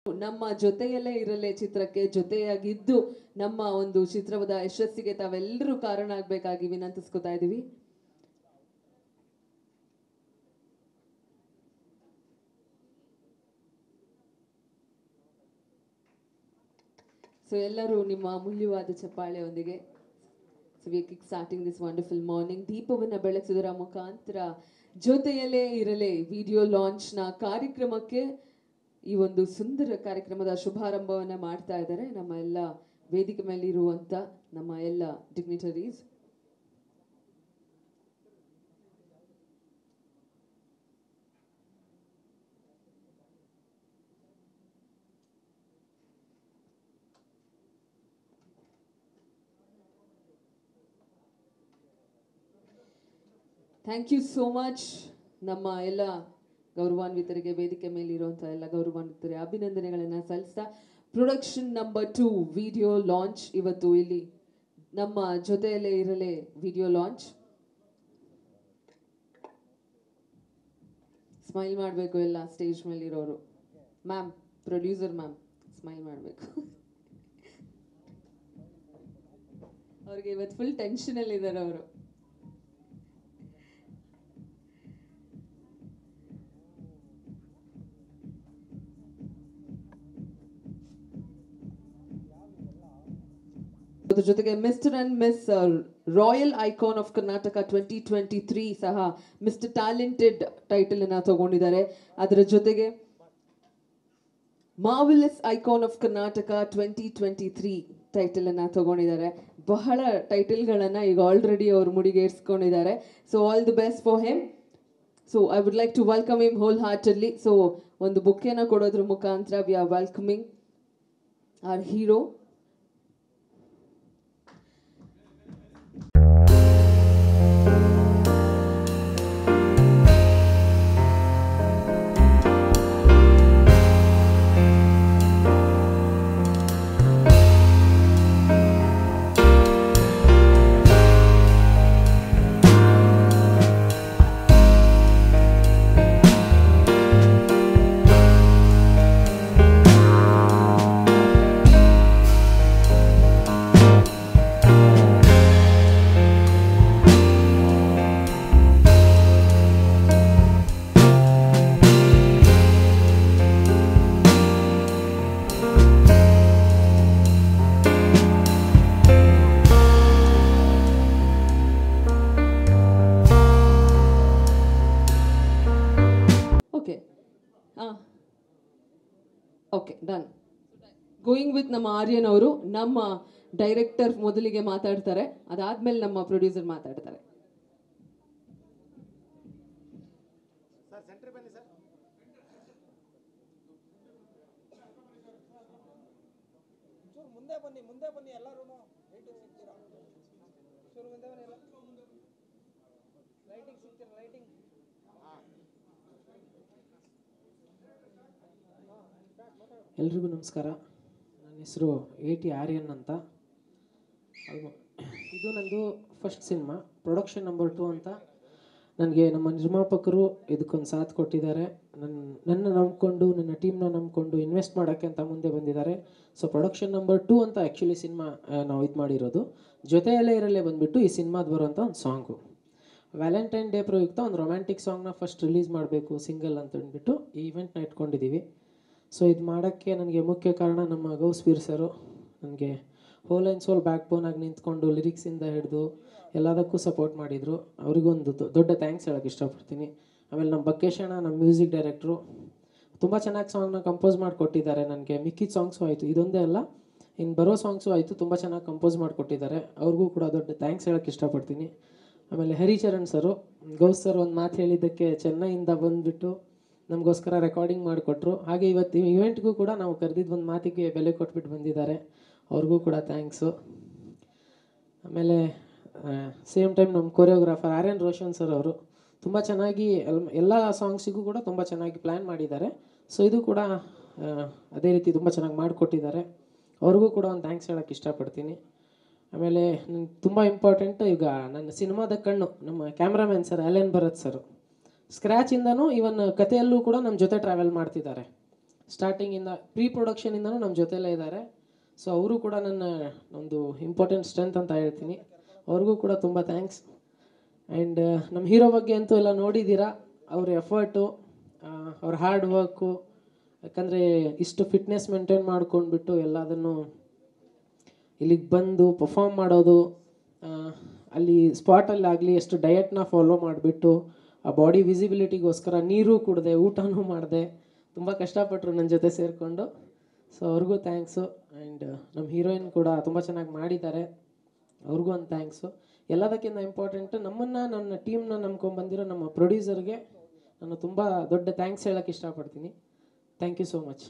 ನಮ್ಮ ಜೊತೆಯಲ್ಲೇ ಇರಲೇ ಚಿತ್ರಕ್ಕೆ ಜೊತೆಯಾಗಿದ್ದು ನಮ್ಮ ಒಂದು ಚಿತ್ರದ ಯಶಸ್ಸಿಗೆ ತಾವೆಲ್ಲರೂ ಕಾರಣ ಆಗ್ಬೇಕಾಗಿ ವಿನಂತಿಸ್ಕೊತಾ ಇದೀವಿ ಸೊ ಎಲ್ಲರೂ ನಿಮ್ಮ ಅಮೂಲ್ಯವಾದ ಚಪ್ಪಾಳೆಯೊಂದಿಗೆ so we kick starting this wonderful morning ದೀಪವನ್ನು ಬೆಳಗಿಸುವುದರ ಮುಖಾಂತರ ಜೊತೆಯಲ್ಲೇ ಇರಲೇ ವಿಡಿಯೋ ಲಾಂಚ್ನ ಕಾರ್ಯಕ್ರಮಕ್ಕೆ ಈ ಒಂದು ಸುಂದರ ಕಾರ್ಯಕ್ರಮದ ಶುಭಾರಂಭವನ್ನ ಮಾಡ್ತಾ ಇದ್ದಾರೆ ನಮ್ಮ ಎಲ್ಲ ವೇದಿಕೆ ಮೇಲೆ ಇರುವಂತ ನಮ್ಮ ಎಲ್ಲ dignitaries thank you so much ನಮ್ಮ ಎಲ್ಲ ಗೌರವಾನ್ವಿತರಿಗೆ ವೇದಿಕೆ ಮೇಲೆ ಇರುವಂತಹ ಎಲ್ಲ ಗೌರವಾನ್ವಿತರಿಗೆ ಅಭಿನಂದನೆಗಳನ್ನ ಸಲ್ಲಿಸ್ತಾ production number two video launch ಇವತ್ತು ಇಲ್ಲಿ ನಮ್ಮ ಜೊತೆಯಲ್ಲೇ ಇರಲೇ ವಿಡಿಯೋ ಲಾಂಚ್ ಸ್ಮೈಲ್ ಮಾಡಬೇಕು ಎಲ್ಲ ಸ್ಟೇಜ್ ಮೇಲೆ ಇರೋರು ಮ್ಯಾಮ್ ಪ್ರೊಡ್ಯೂಸರ್ ಮ್ಯಾಮ್ ಸ್ಮೈಲ್ ಮಾಡಬೇಕು ಅವ್ರಿಗೆ ಇವತ್ತು ಫುಲ್ ಟೆನ್ಷನಲ್ಲಿ ಇದ್ದಾರೆ ಅವರು ಅದ್ರ ಜೊತೆಗೆ mister and miss royal icon of Karnataka twenty twenty three ಸಹ ಮಿಸ್ಟರ್ ಟ್ಯಾಲೆಂಟೆಡ್ ಟೈಟಲ್ ಅನ್ನ ತಗೊಂಡಿದ್ದಾರೆ ಅದರ ಜೊತೆಗೆ marvellous icon of Karnataka twenty twenty three title ಅನ್ನ ತಗೊಂಡಿದ್ದಾರೆ ಬಹಳ ಟೈಟಲ್ಗಳನ್ನ ಈಗ ಆಲ್ರೆಡಿ ಅವರು ಮುಡಿಗೆ ಇರಿಸ್ಕೊಂಡಿದ್ದಾರೆ so all the best for him so I would like to welcome him wholeheartedly so ಒಂದು ಬುಕ್ಕೆನ ಕೊಡೋದ್ರ ಮುಖಾಂತರ we are welcoming our hero okay ಹಾಂ ಓಕೆ ಡನ್ ಗೋಯಿಂಗ್ ವಿತ್ ನಮ್ಮ ಆರ್ಯನ್ ಅವರು ನಮ್ಮ ಡೈರೆಕ್ಟರ್ ಮೊದಲಿಗೆ ಮಾತಾಡ್ತಾರೆ ಅದಾದ್ಮೇಲೆ ನಮ್ಮ ಪ್ರೊಡ್ಯೂಸರ್ ಮಾತಾಡ್ತಾರೆ ಚೂರು ಮುಂದೆ ಬನ್ನಿ ಮುಂದೆ ಬನ್ನಿ ಎಲ್ಲರೂ ಲೈಟಿಂಗ್ ಸಿಗ್ತೀರಾ ಚೂರು ಮುಂದೆ ಬನ್ನಿ ಎಲ್ಲ ಲೈಟಿಂಗ್ ಸಿಗ್ತೀರಾ ಲೈಟಿಂಗ್ ಎಲ್ರಿಗೂ ನಮಸ್ಕಾರ ನನ್ನ ಹೆಸರು ಎ ಟಿ ಆರ್ಯನ್ ಅಂತ ಅಲ್ವ- ಇದು ನಂದು first cinema production number two ಅಂತ ನನಗೆ ನಮ್ಮ ನಿರ್ಮಾಪಕರು ಇದಕ್ಕೊಂದು ಸಾಥ್ ಕೊಟ್ಟಿದ್ದಾರೆ ನನ್ನ ನನ್ನ ನಂಬ್ಕೊಂಡು ನನ್ನ ಟೀಮ್ನ ನಂಬ್ಕೊಂಡು ಇನ್ವೆಸ್ಟ್ ಮಾಡೋಕ್ಕೆ ಅಂತ ಮುಂದೆ ಬಂದಿದ್ದಾರೆ ಸೊ ಪ್ರೊಡಕ್ಷನ್ ನಂಬರ್ ಟು ಅಂತ ಆ್ಯಕ್ಚುಲಿ ಸಿನಿಮಾ ನಾವು ಇದು ಮಾಡಿರೋದು ಜೊತೆಯಲ್ಲೇ ಇರಲ್ಲೇ ಬಂದುಬಿಟ್ಟು ಈ ಸಿನಿಮಾದ ಬರುವಂಥ ಒಂದು ಸಾಂಗು ವ್ಯಾಲೆಂಟೈನ್ ಡೇ ಪ್ರಯುಕ್ತ ಒಂದು ರೊಮ್ಯಾಂಟಿಕ್ ಸಾಂಗ್ನ ಫಸ್ಟ್ ರಿಲೀಸ್ ಮಾಡಬೇಕು ಸಿಂಗಲ್ ಅಂತ ಅಂದ್ಬಿಟ್ಟು ಈ ಇವೆಂಟ್ನ ಇಟ್ಕೊಂಡಿದ್ದೀವಿ ಸೊ ಇದು ಮಾಡೋಕ್ಕೆ ನನಗೆ ಮುಖ್ಯ ಕಾರಣ ನಮ್ಮ ಗೌಸ್ವೀರ್ ಸರು ನನಗೆ ಹೋಲ್ ಆ್ಯಂಡ್ ಸೋಲ್ ಬ್ಯಾಕ್ ಬೋನಾಗಿ ನಿಂತ್ಕೊಂಡು ಲಿರಿಕ್ಸಿಂದ ಹಿಡಿದು ಎಲ್ಲದಕ್ಕೂ ಸಪೋರ್ಟ್ ಮಾಡಿದರು ಅವರಿಗೊಂದು ದೊ- ದೊಡ್ಡ ಥ್ಯಾಂಕ್ಸ್ ಹೇಳೋಕ್ಕೆ ಇಷ್ಟಪಡ್ತೀನಿ ಆಮೇಲೆ ನಮ್ಮ ಬಕ್ಕೇಶಣ್ಣ ನಮ್ಮ ಮ್ಯೂಸಿಕ್ ಡೈರೆಕ್ಟ್ರು ತುಂಬ ಚೆನ್ನಾಗಿ ಸಾಂಗ್ನ ಕಂಪೋಸ್ ಮಾಡಿಕೊಟ್ಟಿದ್ದಾರೆ ನನಗೆ ಮಿಕ್ಕಿದ ಸಾಂಗ್ಸು ಆಯಿತು ಇದೊಂದೇ ಅಲ್ಲ ಇನ್ನು ಬರೋ ಸಾಂಗ್ಸು ಆಯಿತು ತುಂಬ ಚೆನ್ನಾಗಿ ಕಂಪೋಸ್ ಮಾಡಿಕೊಟ್ಟಿದ್ದಾರೆ ಅವ್ರಿಗೂ ಕೂಡ ದೊಡ್ಡ ಥ್ಯಾಂಕ್ಸ್ ಹೇಳೋಕ್ಕೆ ಇಷ್ಟಪಡ್ತೀನಿ ಆಮೇಲೆ ಹರಿಚರಣ್ ಸರು ಗೌಸ್ ಸರ್ ಒಂದು ಮಾತು ಹೇಳಿದ್ದಕ್ಕೆ ಚೆನ್ನೈಯಿಂದ ಬಂದುಬಿಟ್ಟು ನಮಗೋಸ್ಕರ ರೆಕಾರ್ಡಿಂಗ್ ಮಾಡಿಕೊಟ್ರು ಹಾಗೆ ಇವತ್ತು ಇವೆಂಟ್ಗೂ ಕೂಡ ನಾವು ಕರೆದಿದ್ದು ಒಂದು ಮಾತಿಗೆ ಬೆಲೆ ಕೊಟ್ಬಿಟ್ಟು ಬಂದಿದ್ದಾರೆ ಅವ್ರಿಗೂ ಕೂಡ ಥ್ಯಾಂಕ್ಸು ಆಮೇಲೆ ಸೇಮ್ ಟೈಮ್ ನಮ್ಮ choreographer R N Roshan sir ಅವರು ತುಂಬ ಚೆನ್ನಾಗಿ ಎಲ್ ಎಲ್ಲ ಸಾಂಗ್ಸಿಗೂ ಕೂಡ ತುಂಬ ಚೆನ್ನಾಗಿ ಪ್ಲ್ಯಾನ್ ಮಾಡಿದ್ದಾರೆ ಸೊ ಇದು ಕೂಡ ಆ, ಅದೇ ರೀತಿ ತುಂಬ ಚೆನ್ನಾಗಿ ಮಾಡಿಕೊಟ್ಟಿದ್ದಾರೆ ಅವ್ರಿಗೂ ಕೂಡ ಒಂದು ಥ್ಯಾಂಕ್ಸ್ ಹೇಳೋಕ್ಕೆ ಇಷ್ಟಪಡ್ತೀನಿ ಆಮೇಲೆ ತುಂಬ ಇಂಪಾರ್ಟೆಂಟ್ ಈಗ ನನ್ನ ಸಿನಿಮಾದ ಕಣ್ಣು ನಮ್ಮ cameraman sir Allen Bharath sir ಸ್ಕ್ರ್ಯಾಚಿಂದನೂ ಇವನ್ ಕಥೆಯಲ್ಲೂ ಕೂಡ ನಮ್ಮ ಜೊತೆ ಟ್ರಾವೆಲ್ ಮಾಡ್ತಿದ್ದಾರೆ ಸ್ಟಾರ್ಟಿಂಗಿಂದ ಪ್ರೀ ಪ್ರೊಡಕ್ಷನಿಂದನೂ ನಮ್ಮ ಜೊತೆಲೇ ಇದ್ದಾರೆ ಸೊ ಅವರು ಕೂಡ ನನ್ನ ಒಂದು ಇಂಪಾರ್ಟೆಂಟ್ ಸ್ಟ್ರೆಂತ್ ಅಂತ ಹೇಳ್ತೀನಿ ಅವ್ರಿಗೂ ಕೂಡ ತುಂಬ ಥ್ಯಾಂಕ್ಸ್ ಆ್ಯಂಡ್ ನಮ್ಮ ಹೀರೋ ಬಗ್ಗೆ ಅಂತೂ ಎಲ್ಲ ನೋಡಿದ್ದೀರಾ ಅವ್ರ ಎಫರ್ಟು ಅವ್ರ ಹಾರ್ಡ್ ವರ್ಕು ಯಾಕಂದರೆ ಇಷ್ಟು ಫಿಟ್ನೆಸ್ ಮೇಂಟೈನ್ ಮಾಡ್ಕೊಂಡ್ಬಿಟ್ಟು ಎಲ್ಲದನ್ನು ಇಲ್ಲಿಗೆ ಬಂದು ಪರ್ಫಾರ್ಮ್ ಮಾಡೋದು ಆ, ಅಲ್ಲಿ ಸ್ಪಾಟಲ್ಲಿ ಆಗಲಿ ಎಷ್ಟು ಡಯಟ್ನ ಫಾಲೋ ಮಾಡಿಬಿಟ್ಟು ಆ ಬಾಡಿ ವಿಸಿಬಿಲಿಟಿಗೋಸ್ಕರ ನೀರು ಕುಡ್ದೆ ಊಟನೂ ಮಾಡಿದೆ ತುಂಬ ಕಷ್ಟಪಟ್ಟರು ನನ್ನ ಜೊತೆ ಸೇರಿಕೊಂಡು ಸೊ ಅವ್ರಿಗೂ ಥ್ಯಾಂಕ್ಸು ಆ್ಯಂಡ್ ನಮ್ಮ ಹೀರೋಯಿನ್ ಕೂಡ ತುಂಬ ಚೆನ್ನಾಗಿ ಮಾಡಿದ್ದಾರೆ ಅವ್ರಿಗೂ ಒಂದು ಥ್ಯಾಂಕ್ಸು ಎಲ್ಲದಕ್ಕಿಂತ ಇಂಪಾರ್ಟೆಂಟ್ ನಮ್ಮನ್ನು ನನ್ನ ಟೀಮ್ನ ನಂಬ್ಕೊಂಡ್ಬಂದಿರೋ ನಮ್ಮ ಪ್ರೊಡ್ಯೂಸರ್ಗೆ ನಾನು ತುಂಬ ದೊಡ್ಡ ಥ್ಯಾಂಕ್ಸ್ ಹೇಳೋಕ್ಕೆ ಇಷ್ಟಪಡ್ತೀನಿ thank you so much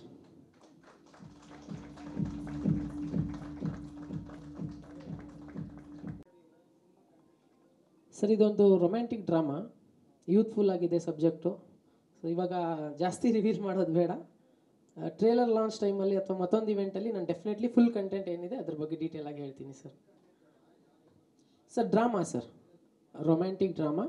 sir ಇದೊಂದು ರೊಮ್ಯಾಂಟಿಕ್ ಡ್ರಾಮಾ ಯೂತ್ಫುಲ್ ಆಗಿದೆ ಸಬ್ಜೆಕ್ಟು ಸೊ ಇವಾಗ ಜಾಸ್ತಿ ರಿವೀಲ್ ಮಾಡೋದು ಬೇಡ ಟ್ರೇಲರ್ ಲಾಂಚ್ ಟೈಮಲ್ಲಿ ಅಥವಾ ಮತ್ತೊಂದು ಇವೆಂಟಲ್ಲಿ ನಾನು ಡೆಫಿನೆಟ್ಲಿ ಫುಲ್ ಕಂಟೆಂಟ್ ಏನಿದೆ ಅದ್ರ ಬಗ್ಗೆ ಡೀಟೇಲ್ ಆಗಿ ಹೇಳ್ತೀನಿ sir sir drama sir romantic drama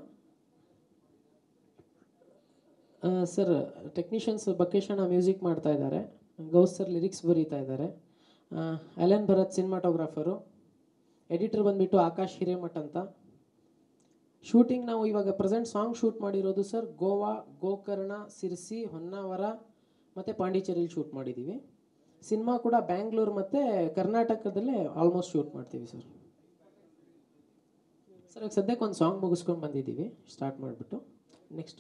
sir technicians ಬಕೇಶಣ ಮ್ಯೂಸಿಕ್ ಮಾಡ್ತಾ ಇದ್ದಾರೆ ಗೌಸ್ ಸರ್ ಲಿರಿಕ್ಸ್ ಬರೀತಾ ಇದ್ದಾರೆ ಅಲೆನ್ ಭರತ್ ಸಿನಿಮಾಟೋಗ್ರಾಫರು ಎಡಿಟರ್ ಬಂದ್ಬಿಟ್ಟು ಆಕಾಶ್ ಹಿರೇಮಠ್ ಅಂತ ಶೂಟಿಂಗ್ ನಾವು ಇವಾಗ ಪ್ರೆಸೆಂಟ್ ಸಾಂಗ್ ಶೂಟ್ ಮಾಡಿರೋದು ಸರ್ ಗೋವಾ ಗೋಕರ್ಣ ಸಿರ್ಸಿ ಹೊನ್ನಾವರ ಮತ್ತು ಪಾಂಡಿಚೇರಿಲಿ ಶೂಟ್ ಮಾಡಿದ್ದೀವಿ ಸಿನಿಮಾ ಕೂಡ ಬ್ಯಾಂಗ್ಳೂರು ಮತ್ತು ಕರ್ನಾಟಕದಲ್ಲೇ ಆಲ್ಮೋಸ್ಟ್ ಶೂಟ್ ಮಾಡ್ತೀವಿ ಸರ್ ಸರ್ ಇವಾಗ ಸದ್ಯಕ್ಕೆ ಒಂದು ಸಾಂಗ್ ಮುಗಿಸ್ಕೊಂಡು ಬಂದಿದ್ದೀವಿ ಸ್ಟಾರ್ಟ್ ಮಾಡಿಬಿಟ್ಟು ನೆಕ್ಸ್ಟ್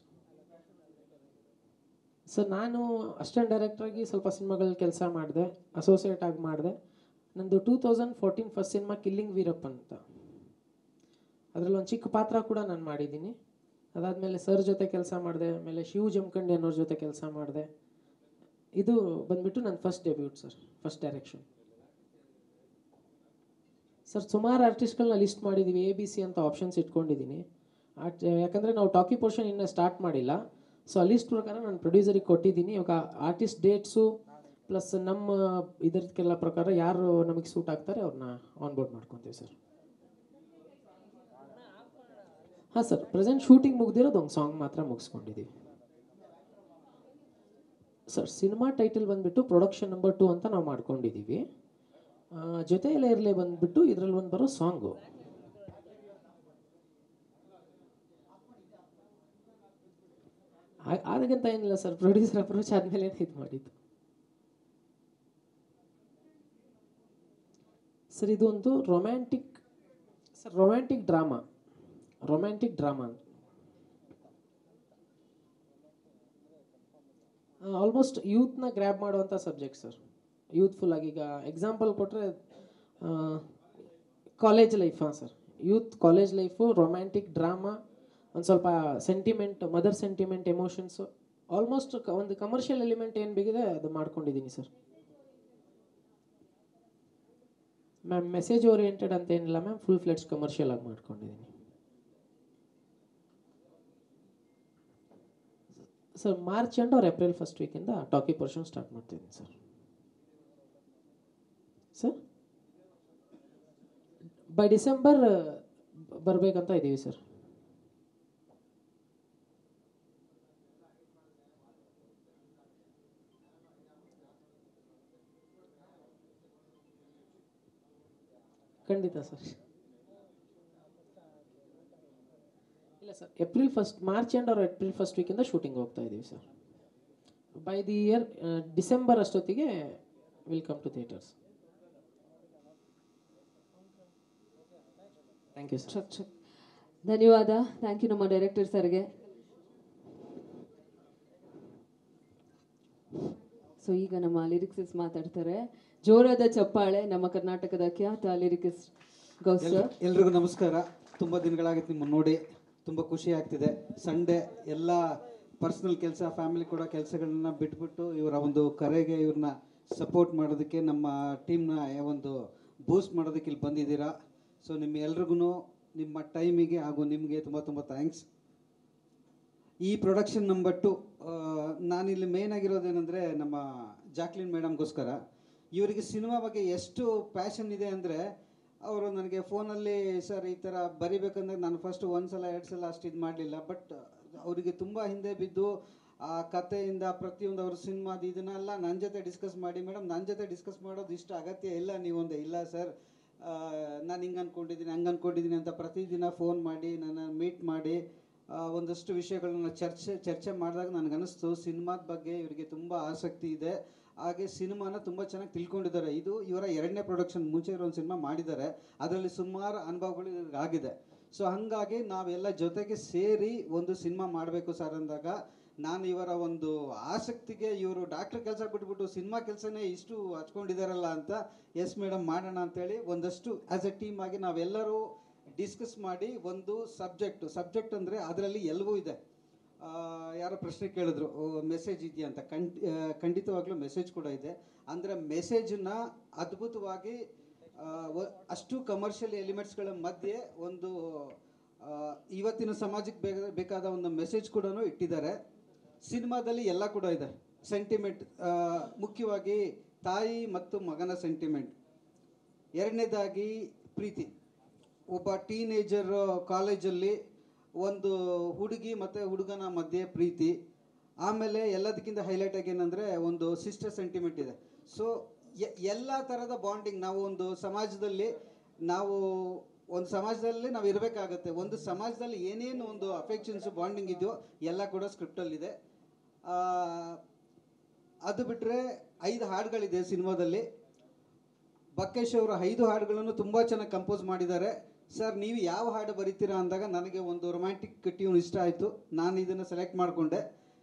ಸರ್ ನಾನು ಅಸಿಸ್ಟೆಂಟ್ ಡೈರೆಕ್ಟ್ರಾಗಿ ಸ್ವಲ್ಪ ಸಿನಿಮಾಗಳಲ್ಲಿ ಕೆಲಸ ಮಾಡಿದೆ ಅಸೋಸಿಯೇಟ್ ಆಗಿ ಮಾಡಿದೆ ನಂದು two thousand fourteen first cinema killing Veerappa ಅಂತ ಅದರಲ್ಲಿ ಒಂದು ಚಿಕ್ಕ ಪಾತ್ರ ಕೂಡ ನಾನು ಮಾಡಿದ್ದೀನಿ ಅದಾದಮೇಲೆ ಸರ್ ಜೊತೆ ಕೆಲಸ ಮಾಡಿದೆ ಆಮೇಲೆ ಶಿವ್ ಜಮಖಂಡಿ ಅನ್ನೋರ ಜೊತೆ ಕೆಲಸ ಮಾಡಿದೆ ಇದು ಬಂದ್ಬಿಟ್ಟು ನನ್ನ first debut sir first direction sir ಸುಮಾರು ಆರ್ಟಿಸ್ಟ್ಗಳನ್ನ ಲಿಸ್ಟ್ ಮಾಡಿದ್ದೀವಿ ಎ ಬಿ ಸಿ ಅಂತ ಆಪ್ಷನ್ಸ್ ಇಟ್ಕೊಂಡಿದ್ದೀನಿ ಆಟ್ ಯಾಕಂದರೆ ನಾವು ಟಾಕಿ ಪೋರ್ಷನ್ ಇನ್ನೂ ಸ್ಟಾರ್ಟ್ ಮಾಡಿಲ್ಲ ಸೊ ಆ ಲಿಸ್ಟ್ ಪ್ರಕಾರ ನಾನು ಪ್ರೊಡ್ಯೂಸರಿಗೆ ಕೊಟ್ಟಿದ್ದೀನಿ ಇವಾಗ ಆರ್ಟಿಸ್ಟ್ ಡೇಟ್ಸು ಪ್ಲಸ್ ನಮ್ಮ ಇದಕ್ಕೆಲ್ಲ ಪ್ರಕಾರ ಯಾರು ನಮಗೆ ಸೂಟ್ ಆಗ್ತಾರೆ ಅವ್ರನ್ನ ಆನ್ಬೋರ್ಡ್ ಮಾಡ್ಕೊತೀವಿ ಸರ್ ಹಾಂ ಸರ್ ಪ್ರೆಸೆಂಟ್ ಶೂಟಿಂಗ್ ಮುಗ್ದಿರೋದು ಒಂದು ಸಾಂಗ್ ಮಾತ್ರ ಮುಗಿಸ್ಕೊಂಡಿದ್ದೀವಿ ಸರ್ ಸಿನಿಮಾ ಟೈಟಲ್ ಬಂದ್ಬಿಟ್ಟು ಪ್ರೊಡಕ್ಷನ್ ನಂಬರ್ ಟು ಅಂತ ನಾವು ಮಾಡ್ಕೊಂಡಿದ್ದೀವಿ ಆ, ಜೊತೆಯಲ್ಲೇ ಇರಲೇ ಬಂದ್ಬಿಟ್ಟು ಇದರಲ್ಲಿ ಒಂದು ಬರೋ ಸಾಂಗು ಅದಕ್ಕಂತ ಏನಿಲ್ಲ ಸರ್ ಪ್ರೊಡ್ಯೂಸರ್ ಅಪ್ರೋಚ್ ಆದಮೇಲೆ ಇದು ಮಾಡಿದ್ದು ಸರ್ ಇದು ಒಂದು romantic sir romantic drama romantic drama almost ಯೂತ್ನ ಗ್ರ್ಯಾಬ್ ಮಾಡುವಂಥ ಸಬ್ಜೆಕ್ಟ್ ಸರ್ ಯೂತ್ಫುಲ್ ಆಗಿ ಈಗ ಎಕ್ಸಾಂಪಲ್ ಕೊಟ್ಟರೆ ಕಾಲೇಜ್ ಲೈಫ್ ಹಾಂ sir youth college life romantic drama ಒಂದು ಸ್ವಲ್ಪ sentiment mother sentiment emotions almost ಒಂದು ಕಮರ್ಷಿಯಲ್ ಎಲಿಮೆಂಟ್ ಏನು ಬೇಕಿದೆ ಅದು ಮಾಡ್ಕೊಂಡಿದ್ದೀನಿ ಸರ್ ಮ್ಯಾಮ್ ಮೆಸೇಜ್ ಓರಿಯೆಂಟೆಡ್ ಅಂತ ಏನಿಲ್ಲ ಮ್ಯಾಮ್ ಫುಲ್ ಫ್ಲೆಡ್ಸ್ ಕಮರ್ಷಿಯಲ್ ಆಗಿ ಮಾಡ್ಕೊಂಡಿದ್ದೀನಿ ಸರ್ ಮಾರ್ಚ್ ಎಂಡ್ ಅವ್ರ ಏಪ್ರಿಲ್ ಫಸ್ಟ್ ವೀಕಿಂದ ಟಾಕಿ ಪೋರ್ಷನ್ ಸ್ಟಾರ್ಟ್ ಮಾಡ್ತಿದ್ದೀನಿ ಸರ್ ಸರ್ ಬೈ ಡಿಸೆಂಬರ್ ಬರಬೇಕಂತ ಇದ್ದೀವಿ ಸರ್ ಖಂಡಿತ ಸರ್ ಇಲ್ಲ sir April first March end ಅವ್ರ ಏಪ್ರಿಲ್ ಫಸ್ಟ್ ವೀಕಿಂದ ಶೂಟಿಂಗ್ ಹೋಗ್ತಾ ಇದ್ದೀವಿ sir by the year December ಅಷ್ಟೊತ್ತಿಗೆ will come to theatres thank you sir ಚಕ್ ಚಕ್ ಧನ್ಯವಾದ ಥ್ಯಾಂಕ್ ಯು ನಮ್ಮ ಡೈರೆಕ್ಟರ್ ಸರ್ಗೆ ಸೊ ಈಗ ನಮ್ಮ ಲಿರಿಕ್ಸಿಸ್ ಮಾತಾಡ್ತಾರೆ ಜೋರಾದ ಚಪ್ಪಾಳೆ ನಮ್ಮ ಕರ್ನಾಟಕದ ಖ್ಯಾತ ಲಿರಿಕ್ಸ್ ಗೌಸ್ ಸರ್ ಎಲ್ರಿಗೂ ನಮಸ್ಕಾರ ತುಂಬ ದಿನಗಳಾಗಿತ್ತು ನಿಮ್ಮನ್ನು ನೋಡಿ ತುಂಬ ಖುಷಿ ಆಗ್ತಿದೆ ಸಂಡೇ ಎಲ್ಲ ಪರ್ಸ್ನಲ್ ಕೆಲಸ ಫ್ಯಾಮಿಲಿ ಕೂಡ ಕೆಲಸಗಳನ್ನ ಬಿಟ್ಬಿಟ್ಟು ಇವರ ಒಂದು ಕರೆಗೆ ಇವ್ರನ್ನ ಸಪೋರ್ಟ್ ಮಾಡೋದಕ್ಕೆ ನಮ್ಮ ಟೀಮ್ನ ಒಂದು ಬೂಸ್ಟ್ ಮಾಡೋದಕ್ಕೆ ಇಲ್ಲಿ ಬಂದಿದ್ದೀರಾ ಸೊ ನಿಮ್ಮ ಎಲ್ರಿಗೂ ನಿಮ್ಮ ಟೈಮಿಗೆ ಹಾಗೂ ನಿಮಗೆ ತುಂಬ ತುಂಬ ಥ್ಯಾಂಕ್ಸ್ ಈ ಪ್ರೊಡಕ್ಷನ್ ನಂಬರ್ ಟು ನಾನಿಲ್ಲಿ ಮೇನ್ ಆಗಿರೋದೇನೆಂದರೆ ನಮ್ಮ ಜಾಕ್ಲಿನ್ ಮೇಡಮ್ಗೋಸ್ಕರ ಇವರಿಗೆ ಸಿನಿಮಾ ಬಗ್ಗೆ ಎಷ್ಟು ಪ್ಯಾಷನ್ ಇದೆ ಅಂದರೆ ಅವರು ನನಗೆ ಫೋನಲ್ಲಿ ಸರ್ ಈ ಥರ ಬರಿಬೇಕಂದ್ರೆ ನಾನು ಫಸ್ಟ್ ಒಂದು ಸಲ ಎರಡು ಸಲ ಅಷ್ಟು ಇದು ಮಾಡಲಿಲ್ಲ ಬಟ್ ಅವರಿಗೆ ತುಂಬ ಹಿಂದೆ ಬಿದ್ದು ಆ ಕಥೆಯಿಂದ ಪ್ರತಿಯೊಂದು ಅವ್ರ ಸಿನಿಮಾದ ಇದನ್ನೆಲ್ಲ ನನ್ನ ಜೊತೆ ಡಿಸ್ಕಸ್ ಮಾಡಿ ಮೇಡಮ್ ನನ್ನ ಜೊತೆ ಡಿಸ್ಕಸ್ ಮಾಡೋದು ಇಷ್ಟು ಅಗತ್ಯ ಇಲ್ಲ ನೀವೊಂದು ಇಲ್ಲ ಸರ್ ನಾನು ಹಿಂಗೆ ಅಂದ್ಕೊಂಡಿದ್ದೀನಿ ಹಂಗೆ ಅಂದ್ಕೊಂಡಿದ್ದೀನಿ ಅಂತ ಪ್ರತಿದಿನ ಫೋನ್ ಮಾಡಿ ನನ್ನ ಮೀಟ್ ಮಾಡಿ ಆ, ಒಂದಷ್ಟು ವಿಷಯಗಳನ್ನ ಚರ್ಚೆ ಚರ್ಚೆ ಮಾಡಿದಾಗ ನನಗನ್ನಿಸ್ತು ಸಿನಿಮಾದ ಬಗ್ಗೆ ಇವರಿಗೆ ತುಂಬ ಆಸಕ್ತಿ ಇದೆ ಹಾಗೆ ಸಿನಿಮಾನ ತುಂಬ ಚೆನ್ನಾಗಿ ತಿಳ್ಕೊಂಡಿದ್ದಾರೆ ಇದು ಇವರ ಎರಡನೇ ಪ್ರೊಡಕ್ಷನ್ ಮುಂಚೆ ಇರೋ ಒಂದು ಸಿನಿಮಾ ಮಾಡಿದ್ದಾರೆ ಅದರಲ್ಲಿ ಸುಮಾರು ಅನುಭವಗಳು ಇವ್ರಿಗೆ ಆಗಿದೆ ಸೊ ಹಾಗಾಗಿ ನಾವೆಲ್ಲ ಜೊತೆಗೆ ಸೇರಿ ಒಂದು ಸಿನಿಮಾ ಮಾಡಬೇಕು ಸರ್ ಅಂದಾಗ ನಾನು ಇವರ ಒಂದು ಆಸಕ್ತಿಗೆ ಇವರು ಡಾಕ್ಟರ್ ಕೆಲಸ ಬಿಟ್ಬಿಟ್ಟು ಸಿನಿಮಾ ಕೆಲಸನೇ ಇಷ್ಟು ಹಚ್ಕೊಂಡಿದ್ದಾರಲ್ಲ ಅಂತ ಎಸ್ ಮೇಡಮ್ ಮಾಡೋಣ ಅಂತೇಳಿ ಒಂದಷ್ಟು ಆ್ಯಸ್ ಎ ಟೀಮ್ ಆಗಿ ನಾವೆಲ್ಲರೂ ಡಿಸ್ಕಸ್ ಮಾಡಿ ಒಂದು ಸಬ್ಜೆಕ್ಟ್ ಸಬ್ಜೆಕ್ಟ್ ಅಂದರೆ ಅದರಲ್ಲಿ ಎಲ್ಲವೂ ಇದೆ ಆ, ಯಾರೋ ಪ್ರಶ್ನೆ ಕೇಳಿದ್ರು ಮೆಸೇಜ್ ಇದೆಯಾ ಅಂತ ಖಂಡ್ ಆ, ಖಂಡಿತವಾಗ್ಲೂ ಮೆಸೇಜ್ ಕೂಡ ಇದೆ ಅಂದರೆ ಮೆಸೇಜನ್ನ ಅದ್ಭುತವಾಗಿ ಆ, ವ- ಅಷ್ಟು ಕಮರ್ಷಿಯಲ್ ಎಲಿಮೆಂಟ್ಸ್ಗಳ ಮಧ್ಯೆ ಒಂದು ಆ, ಇವತ್ತಿನ ಸಮಾಜಕ್ಕೆ ಬೇಗ ಬೇಕಾದ ಒಂದು ಮೆಸೇಜ್ ಕೂಡ ಇಟ್ಟಿದ್ದಾರೆ ಸಿನಿಮಾದಲ್ಲಿ ಎಲ್ಲ ಕೂಡ ಇದೆ ಸೆಂಟಿಮೆಂಟ್ ಮುಖ್ಯವಾಗಿ ತಾಯಿ ಮತ್ತು ಮಗನ ಸೆಂಟಿಮೆಂಟ್ ಎರಡನೇದಾಗಿ ಪ್ರೀತಿ ಒಬ್ಬ ಟೀನೇಜರ್ ಕಾಲೇಜಲ್ಲಿ ಒಂದು ಹುಡುಗಿ ಮತ್ತು ಹುಡುಗನ ಮಧ್ಯೆ ಪ್ರೀತಿ ಆಮೇಲೆ ಎಲ್ಲದಕ್ಕಿಂತ ಹೈಲೈಟ್ ಆಗಿ ಏನಂದರೆ ಒಂದು ಸಿಸ್ಟರ್ ಸೆಂಟಿಮೆಂಟ್ ಇದೆ ಸೊ ಎಲ್ಲ ಥರದ ಬಾಂಡಿಂಗ್ ನಾವು ಒಂದು ಸಮಾಜದಲ್ಲಿ ನಾವು ಒಂದು ಸಮಾಜದಲ್ಲಿ ನಾವು ಇರಬೇಕಾಗತ್ತೆ ಒಂದು ಸಮಾಜದಲ್ಲಿ ಏನೇನು ಒಂದು ಅಫೆಕ್ಷನ್ಸ್ ಬಾಂಡಿಂಗ್ ಇದೆಯೋ ಎಲ್ಲ ಕೂಡ ಸ್ಕ್ರಿಪ್ಟಲ್ಲಿದೆ ಅದು ಬಿಟ್ಟರೆ ಐದು ಹಾಡುಗಳಿದೆ ಸಿನಿಮಾದಲ್ಲಿ ಬಕ್ಕೇಶ್ ಅವರು ಐದು ಹಾಡುಗಳನ್ನು ತುಂಬ ಚೆನ್ನಾಗಿ ಕಂಪೋಸ್ ಮಾಡಿದ್ದಾರೆ ಸರ್ ನೀವು ಯಾವ ಹಾಡು ಬರೀತೀರಾ ಅಂದಾಗ ನನಗೆ ಒಂದು ರೊಮ್ಯಾಂಟಿಕ್ ಟ್ಯೂನ್ ಇಷ್ಟ ಆಯಿತು ನಾನು ಇದನ್ನು ಸೆಲೆಕ್ಟ್ ಮಾಡಿಕೊಂಡೆ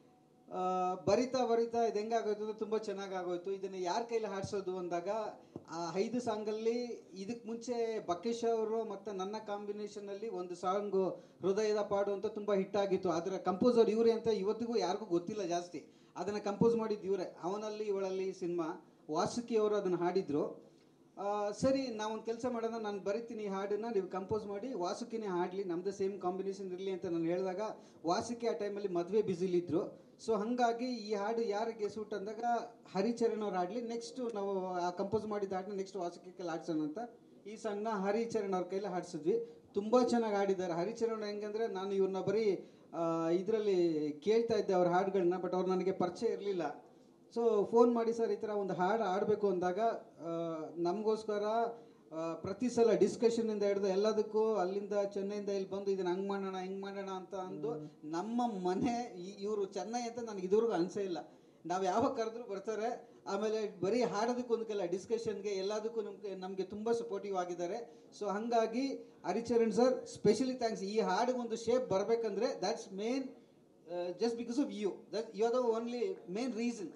ಬರಿತಾ ಬರಿತಾ ಇದು ಹೆಂಗಾಗೋಯ್ತು ಅಂದರೆ ತುಂಬ ಚೆನ್ನಾಗಿ ಆಗೋಯ್ತು ಇದನ್ನು ಯಾರ ಕೈಲಿ ಹಾಡಿಸೋದು ಅಂದಾಗ ಆ ಐದು ಸಾಂಗಲ್ಲಿ ಇದಕ್ಕೆ ಮುಂಚೆ ಬಕ್ಕೇಶ್ ಅವರು ಮತ್ತು ನನ್ನ ಕಾಂಬಿನೇಷನಲ್ಲಿ ಒಂದು ಸಾಂಗು ಹೃದಯದ ಪಾಡು ಅಂತ ತುಂಬ ಹಿಟ್ ಆಗಿತ್ತು ಅದರ ಕಂಪೋಸರ್ ಇವರೇ ಅಂತ ಇವತ್ತಿಗೂ ಯಾರಿಗೂ ಗೊತ್ತಿಲ್ಲ ಜಾಸ್ತಿ ಅದನ್ನು ಕಂಪೋಸ್ ಮಾಡಿದ್ದು ಇವರೇ ಅವನಲ್ಲಿ ಇವಳಲ್ಲಿ ಸಿನಿಮಾ ವಾಸುಕಿ ಅವರು ಅದನ್ನು ಹಾಡಿದ್ರು ಆ, ಸರಿ ನಾವೊಂದು ಕೆಲಸ ಮಾಡೋಣ ನಾನು ಬರಿತೀನಿ ಈ ಹಾಡನ್ನ ನೀವು ಕಂಪೋಸ್ ಮಾಡಿ ವಾಸುಕಿನೇ ಹಾಡಲಿ ನಮ್ಮದು ಸೇಮ್ ಕಾಂಬಿನೇಷನ್ ಇರಲಿ ಅಂತ ನಾನು ಹೇಳಿದಾಗ ವಾಸುಕಿ ಆ ಟೈಮಲ್ಲಿ ಮದುವೆ ಬ್ಯುಸಿಲಿದ್ದರು ಸೊ ಹಾಗಾಗಿ ಈ ಹಾಡು ಯಾರಿಗೆ ಸೂಟ್ ಅಂದಾಗ ಹರಿಚರಣ್ ಅವ್ರು ಹಾಡಲಿ ನೆಕ್ಸ್ಟ್ ನಾವು ಆ ಕಂಪೋಸ್ ಮಾಡಿದ ಹಾಡನ್ನ ನೆಕ್ಸ್ಟ್ ವಾಸುಕಿ ಕೈಲಿ ಹಾಡ್ಸೋಣ ಅಂತ ಈ ಸಾಂಗ್ನ ಹರಿಚರಣ್ ಅವ್ರ ಕೈಲಿ ಹಾಡ್ಸಿದ್ವಿ ತುಂಬ ಚೆನ್ನಾಗಿ ಹಾಡಿದ್ದಾರೆ ಹರಿಚರಣ್ ಹೆಂಗಂದ್ರೆ ನಾನು ಇವ್ರನ್ನ ಬರೀ ಇದರಲ್ಲಿ ಕೇಳ್ತಾ ಇದ್ದೆ ಅವ್ರ ಹಾಡುಗಳನ್ನ ಬಟ್ ಅವ್ರು ನನಗೆ ಪರಿಚಯ ಇರಲಿಲ್ಲ ಸೊ ಫೋನ್ ಮಾಡಿ ಸರ್ ಈ ಥರ ಒಂದು ಹಾಡು ಆಡಬೇಕು ಅಂದಾಗ ನಮಗೋಸ್ಕರ ಪ್ರತಿ ಸಲ ಡಿಸ್ಕಷನಿಂದ ಹಿಡಿದು ಎಲ್ಲದಕ್ಕೂ ಅಲ್ಲಿಂದ ಚೆನ್ನೈಯಿಂದ ಇಲ್ಲಿ ಬಂದು ಇದನ್ನ ಹಂಗೆ ಮಾಡೋಣ ಹಿಂಗೆ ಮಾಡೋಣ ಅಂತ ಅಂದು ನಮ್ಮ ಮನೆ ಇವರು ಚೆನ್ನೈ ಅಂತ ನನಗೆ ಇದುವರೆಗೂ ಅನಿಸೇ ಇಲ್ಲ ನಾವು ಯಾವಾಗ ಕರೆದ್ರು ಬರ್ತಾರೆ ಆಮೇಲೆ ಬರೀ ಹಾಡೋದಕ್ಕೆ ಒಂದಕ್ಕೆಲ್ಲ ಡಿಸ್ಕಷನ್ಗೆ ಎಲ್ಲದಕ್ಕೂ ನಮಗೆ ನಮಗೆ ತುಂಬ ಸಪೋರ್ಟಿವ್ ಆಗಿದ್ದಾರೆ ಸೊ ಹಾಗಾಗಿ ಹರಿಚರಣ್ ಸರ್ ಸ್ಪೆಷಲಿ ಥ್ಯಾಂಕ್ಸ್ ಈ ಹಾಡಿಗೆ ಒಂದು ಶೇಪ್ ಬರಬೇಕಂದ್ರೆ that's main just because of you that you are the only main reason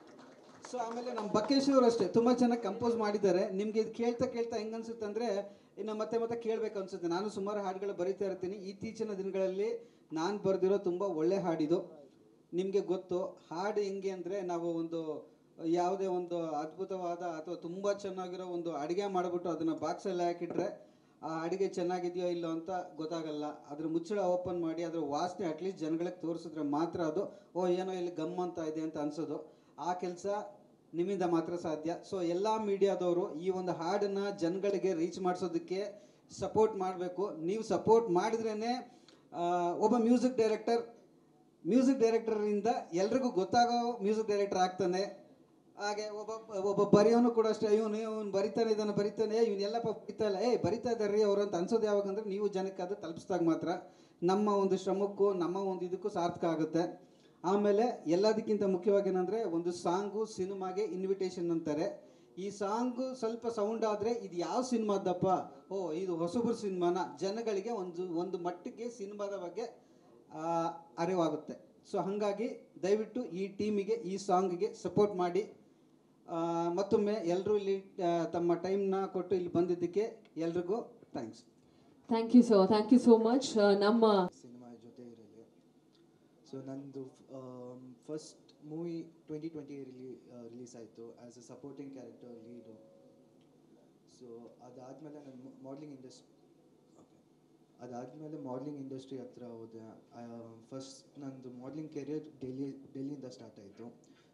so ಆಮೇಲೆ ನಮ್ಮ ಬಕ್ಕೇಶ್ವರ್ ಅಷ್ಟೇ ತುಂಬ ಚೆನ್ನಾಗಿ ಕಂಪೋಸ್ ಮಾಡಿದ್ದಾರೆ ನಿಮಗೆ ಇದು ಕೇಳ್ತಾ ಕೇಳ್ತಾ ಹೆಂಗೆ ಅನ್ಸುತ್ತೆ ಅಂದರೆ ಇನ್ನು ಮತ್ತೆ ಮತ್ತೆ ಕೇಳಬೇಕು ಅನ್ಸುತ್ತೆ ನಾನು ಸುಮಾರು ಹಾಡುಗಳು ಬರಿತಾ ಇರ್ತೀನಿ ಇತ್ತೀಚಿನ ದಿನಗಳಲ್ಲಿ ನಾನು ಬರೆದಿರೋ ತುಂಬ ಒಳ್ಳೆ ಹಾಡಿದು ನಿಮಗೆ ಗೊತ್ತು ಹಾಡು ಹೆಂಗೆ ಅಂದರೆ ನಾವು ಒಂದು ಯಾವುದೇ ಒಂದು ಅದ್ಭುತವಾದ ಅಥವಾ ತುಂಬ ಚೆನ್ನಾಗಿರೋ ಒಂದು ಅಡುಗೆ ಮಾಡಿಬಿಟ್ಟು ಅದನ್ನು ಬಾಕ್ಸಲ್ಲಿ ಹಾಕಿಟ್ರೆ ಆ ಅಡುಗೆ ಚೆನ್ನಾಗಿದೆಯೋ ಇಲ್ಲೋ ಅಂತ ಗೊತ್ತಾಗಲ್ಲ ಅದ್ರ ಮುಚ್ಚಳ ಓಪನ್ ಮಾಡಿ ಅದ್ರ ವಾಸನೆ ಅಟ್ಲೀಸ್ಟ್ ಜನಗಳಿಗೆ ತೋರಿಸಿದ್ರೆ ಮಾತ್ರ ಅದು ಓ ಏನೋ ಇಲ್ಲಿ ಗಮ್ ಅಂತ ಇದೆ ಅಂತ ಅನ್ಸೋದು ಆ ಕೆಲಸ ನಿಮ್ಮಿಂದ ಮಾತ್ರ ಸಾಧ್ಯ ಸೊ ಎಲ್ಲ ಮೀಡಿಯಾದವರು ಈ ಒಂದು ಹಾಡನ್ನ ಜನಗಳಿಗೆ ರೀಚ್ ಮಾಡಿಸೋದಕ್ಕೆ ಸಪೋರ್ಟ್ ಮಾಡಬೇಕು ನೀವು ಸಪೋರ್ಟ್ ಮಾಡಿದ್ರೇ ಒಬ್ಬ ಮ್ಯೂಸಿಕ್ ಡೈರೆಕ್ಟರ್ ಮ್ಯೂಸಿಕ್ ಡೈರೆಕ್ಟರಿಂದ ಎಲ್ರಿಗೂ ಗೊತ್ತಾಗೋ ಮ್ಯೂಸಿಕ್ ಡೈರೆಕ್ಟರ್ ಆಗ್ತಾನೆ ಹಾಗೆ ಒಬ್ಬ ಒಬ್ಬ ಬರೆಯೋನು ಕೂಡ ಅಷ್ಟೇ ಇವನು ಇವನು ಬರಿತಾನೆ ಇದನ್ನು ಬರಿತಾನೆ ಇವನ್ನೆಲ್ಲ ಬರಿತಾ ಇಲ್ಲ ಏ ಬರಿತಾ ಇದ್ದಾರೆ ಅವರು ಅಂತ ಅನ್ಸೋದು ಯಾವಾಗ ಅಂದ್ರೆ ನೀವು ಜನಕ್ಕೆ ಅದು ತಲುಪಿಸಿದಾಗ ಮಾತ್ರ ನಮ್ಮ ಒಂದು ಶ್ರಮಕ್ಕೂ ನಮ್ಮ ಒಂದು ಇದಕ್ಕೂ ಸಾರ್ಥಕ ಆಗುತ್ತೆ ಆಮೇಲೆ ಎಲ್ಲದಕ್ಕಿಂತ ಮುಖ್ಯವಾಗಿ ಏನಂದರೆ ಒಂದು ಸಾಂಗು ಸಿನಿಮಾಗೆ ಇನ್ವಿಟೇಷನ್ ಅಂತಾರೆ ಈ ಸಾಂಗು ಸ್ವಲ್ಪ ಸೌಂಡ್ ಆದರೆ ಇದು ಯಾವ ಸಿನಿಮಾದಪ್ಪ ಓ ಇದು ಹೊಸಬರು ಸಿನಿಮಾನ ಜನಗಳಿಗೆ ಒಂದು ಒಂದು ಮಟ್ಟಿಗೆ ಸಿನಿಮಾದ ಬಗ್ಗೆ ಆ, ಅರಿವಾಗುತ್ತೆ ಸೊ ಹಾಗಾಗಿ ದಯವಿಟ್ಟು ಈ ಟೀಮಿಗೆ ಈ ಸಾಂಗಿಗೆ ಸಪೋರ್ಟ್ ಮಾಡಿ ಆ, ಮತ್ತೊಮ್ಮೆ ಎಲ್ಲರೂ ಇಲ್ಲಿ ಆ, ತಮ್ಮ ಟೈಮ್ನ ಕೊಟ್ಟು ಇಲ್ಲಿ ಬಂದಿದ್ದಕ್ಕೆ ಎಲ್ರಿಗೂ thanks thank you so thank you so much ನಮ್ಮ ಸಿನಿಮಾ ಜೊತೆ ಇರಲಿ ಸೊ ನಂದು ಫಸ್ಟ್ ಮೂವಿ ಟ್ವೆಂಟಿ ಟ್ವೆಂಟಿ ರಿಲೀ ರಿಲೀಸ್ ಆಯಿತು as a supporting character lead so ಅದಾದಮೇಲೆ ನಾನು ಮಾಡ್ಲಿಂಗ್ ಇಂಡಸ್ಟ್ರಿ ಓಕೆ ಅದಾದಮೇಲೆ ಮಾಡ್ಲಿಂಗ್ ಇಂಡಸ್ಟ್ರಿ ಹತ್ರ ಹೋದೆ ಫಸ್ಟ್ ನಂದು ಮಾಡ್ಲಿಂಗ್ ಕೆರಿಯರ್ ಡೆಲ್ಲಿ ಡೆಲ್ಲಿಯಿಂದ ಸ್ಟಾರ್ಟ್ ಆಯಿತು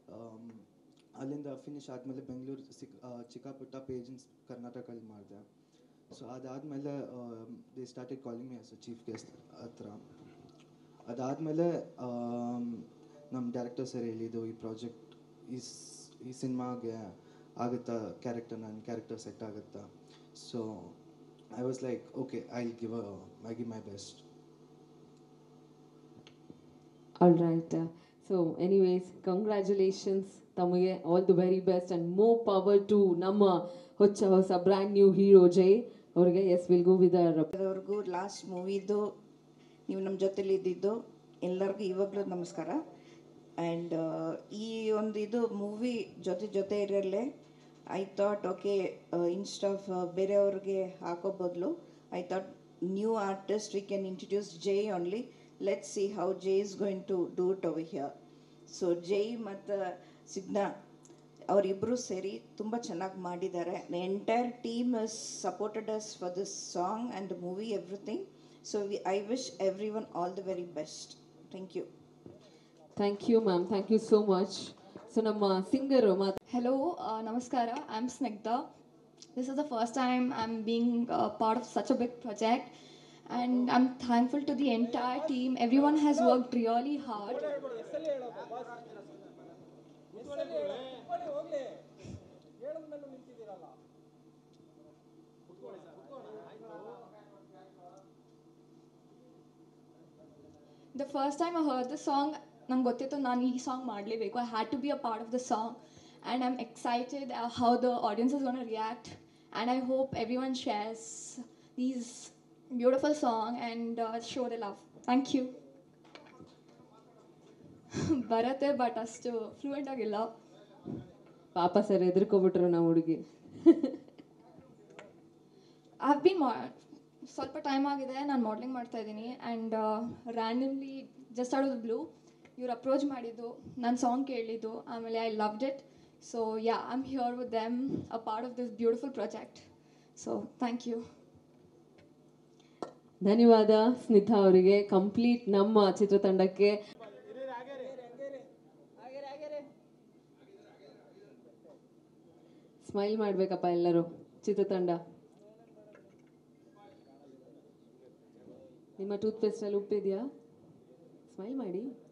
ಅಲ್ಲಿಂದ ಫಿನಿಶ್ ಆದಮೇಲೆ ಬೆಂಗಳೂರು ಸಿಕ್ ಆ, ಚಿಕ್ಕಪುಟ್ಟ ಪೇಜನ್ಸ್ ಕರ್ನಾಟಕಲ್ಲಿ ಮಾಡಿದೆ ಸೊ ಅದಾದಮೇಲೆ they started calling me as a chief guest ಹತ್ರ ಅದಾದಮೇಲೆ ನಮ್ಮ ಡೈರೆಕ್ಟರ್ ಸರ್ ಹೇಳಿದ್ದು ಈ ಪ್ರಾಜೆಕ್ಟ್ ಈ ಸ್- ಈ ಸಿನಿಮಾಗೆ ಆಗುತ್ತಾ ಕ್ಯಾರೆಕ್ಟರ್ ನನ್ನ ಕ್ಯಾರೆಕ್ಟರ್ ಸೆಟ್ ಆಗುತ್ತಾ so I was like okay I give uh I give my best all right so anyways congratulations ತಮಗೆ all the very best and more power to ನಮ್ಮ ಹೊಚ್ಚ ಹೊಸ ಬ್ರ್ಯಾಂಡ್ ನ್ಯೂ ಹೀರೋ ಜೈ ಅವ್ರಿಗೆ yes will go with ಅದವರೆಗೂ last ಮೂವಿದು ನೀವು ನಮ್ಮ ಜೊತೆಲಿ ಇದ್ದಿದ್ದು ಎಲ್ಲರಿಗೂ ಇವಾಗಲೂ ನಮಸ್ಕಾರ ಆ್ಯಂಡ್ ಈ ಒಂದು ಇದು ಮೂವಿ ಜೊತೆ ಜೊತೆ ಇರಲ್ಲೇ I thought okay instead of ಬೇರೆಯವ್ರಿಗೆ ಹಾಕೋ ಬದಲು I thought new artist we can introduce Jai only let see how Jai is going to do it over here so Jai ಮತ್ತು ಸಿಗ್ನಾ ಅವರಿಬ್ಬರು ಸೇರಿ ತುಂಬ ಚೆನ್ನಾಗಿ ಮಾಡಿದ್ದಾರೆ the entire team is supported us for this song and the movie everything so we I wish everyone all the very best thank you thank you ma'am thank you so much so ನಮ್ಮ singer ಮಾತು Hello, uh, Namaskara. I'm Snigdha. This is the first time I'm being uh, part of such a big project, and I'm thankful to the entire team. Everyone has worked really hard. The first time I heard the song, ನಂಗೆ ಗೊತ್ತಿತ್ತು ನಾನು ಈ song ಮಾಡಲೇಬೇಕು I had to be a part of the song and I am excited how the audience is gonna react and I hope everyone shares these beautiful song and show the love thank you ಬರುತ್ತೆ but ಅಷ್ಟು fluent ಆಗಿಲ್ಲ ಪಾಪ sir ಎದುರ್ಕೊಬಿಟ್ರು ನಾವು ಹುಡುಗಿ I been ಮಾ ಸ್ವಲ್ಪ time ಆಗಿದೆ ನಾನು ಮಾಡ್ಲಿಂಗ್ ಮಾಡ್ತಾ ಇದ್ದೀನಿ and randomly just out of blue ಇವ್ರು ಅಪ್ರೋಚ್ ಮಾಡಿದ್ದು ನನ್ನ ಸಾಂಗ್ ಕೇಳಿದ್ದು ಆಮೇಲೆ I loved it so yeah I am here with them a part of this beautiful project so thank you ಧನ್ಯವಾದ ಸ್ನಿಗ್ಧ ಅವರಿಗೆ ಕಂಪ್ಲೀಟ್ ನಮ್ಮ ಚಿತ್ರತಂಡಕ್ಕೆ ಸ್ಮೈಲ್ ಮಾಡ್ಬೇಕಪ್ಪ ಎಲ್ಲರೂ ಚಿತ್ರತಂಡ ನಿಮ್ಮ ಟೂತ್ ಪೇಸ್ಟಲ್ಲಿ ಉಪ್ಪಿದೆಯಾ ಸ್ಮೈಲ್ ಮಾಡಿ